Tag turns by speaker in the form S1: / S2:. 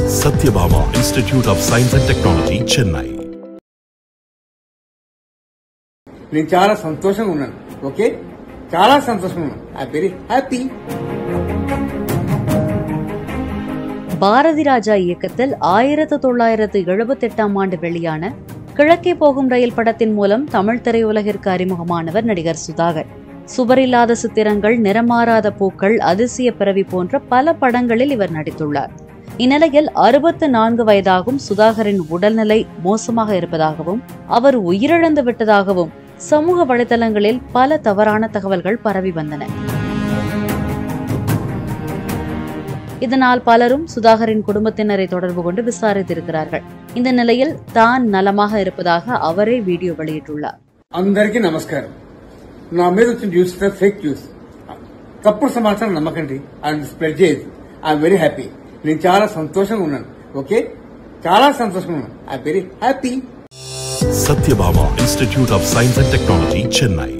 S1: Satyabama Institute of Science and Technology, Chennai.
S2: నేను చాలా సంతోషంగా ఉన్నాను ఓకే చాలా సంతోషంగా ఉన్నాను I very happy
S3: Bharathi Raja இயக்கத்தில் ஆயிரத்து தொள்ளாயிரத்து எழுபத்தெட்டாம் ஆண்டு வெளியான கிழக்கே போகும் ரயில் படத்தின் மூலம் தமிழ் திரையுலகிற்கு அறிமுகமானவர் நடிகர் சுதாகர் சுவரில்லாத சித்திரங்கள் நிறமாறாத பூக்கள் அதிசய பிறவி போன்ற பல படங்களில் இவர் நடித்துள்ளார் இந்நிலையில் அறுபத்து நான்கு வயதாகும் சுதாகரின் உடல்நிலை மோசமாக இருப்பதாகவும் அவர் உயிரிழந்து விட்டதாகவும் சமூக வலைதளங்களில் பல தவறான தகவல்கள் பரவி வந்தன இதனால் பலரும் சுதாகரின் குடும்பத்தினரை தொடர்பு கொண்டு விசாரித்திருக்கிறார்கள் இந்த நிலையில் தான் நலமாக இருப்பதாக அவரே வீடியோ வெளியிட்டுள்ளார்
S2: అందరికీ నమస్కారం నా మీద వచ్చిన న్యూస్ ఫేక్ న్యూస్ తప్పుడు సమాచారం నమ్మకండి అండ్ స్ప్రెడ్ చేయదు ఐఎమ్ వెరీ హ్యాపీ నేను చాలా సంతోషంగా ఉన్నాను ఓకే చాలా సంతోషంగా ఉన్నాను I very happy
S1: Satyabama Institute of Science and Technology, Chennai.